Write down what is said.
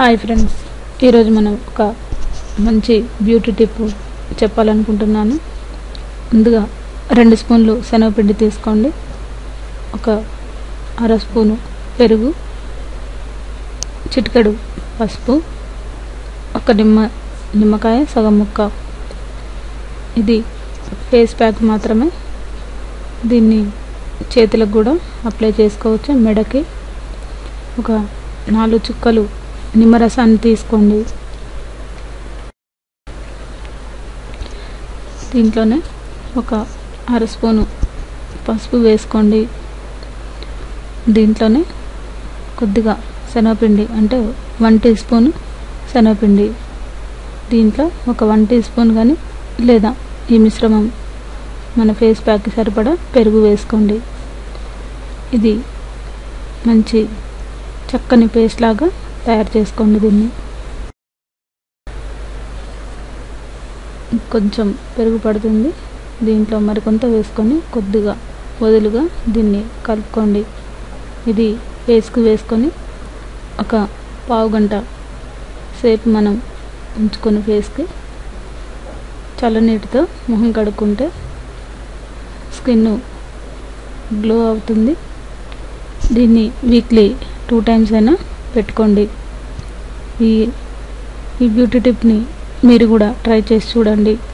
hi friends ఈరోజు మనం ఒక మంచి బ్యూటీ టిప్ చెప్పాలనుకుంటున్నాను ముందుగా రెండు స్పూన్లు శనగపిండి తీసుకోండి ఒక అర స్పూను పెరుగు చిటికెడు పసుపు ఒక నిమ్మ నిమ్మకాయ సగం ముక్క ఇది ఫేస్ ప్యాక్ మాత్రమే దీన్ని చేతులకు కూడా అప్లై చేసుకోవచ్చు మెడకి ఒక నాలుగు చుక్కలు నిమ్మరసాన్ని తీసుకోండి దీంట్లోనే ఒక అర స్పూను పసుపు వేసుకోండి దీంట్లోనే కొద్దిగా శనగపిండి అంటే వన్ టీ స్పూన్ శనగపిండి దీంట్లో ఒక వన్ టీ స్పూన్ కానీ లేదా ఈ మిశ్రమం మన ఫేస్ ప్యాక్కి సరిపడా పెరుగు వేసుకోండి ఇది మంచి చక్కని పేస్ట్ లాగా తయారు చేసుకోండి దీన్ని కొంచెం పెరుగు పడుతుంది దీంట్లో మరికొంత వేసుకొని కొద్దిగా వదులుగా దీన్ని కలుపుకోండి ఇది ఫేస్కి వేసుకొని ఒక పావు గంట సేపు మనం ఉంచుకొని ఫేస్కి చల్లనీటితో మొహం కడుక్కుంటే స్కిన్ గ్లో అవుతుంది దీన్ని వీక్లీ టూ టైమ్స్ అయినా పెట్టుకోండి ఈ ఈ బ్యూటీ టిప్ని మీరు కూడా ట్రై చేసి చూడండి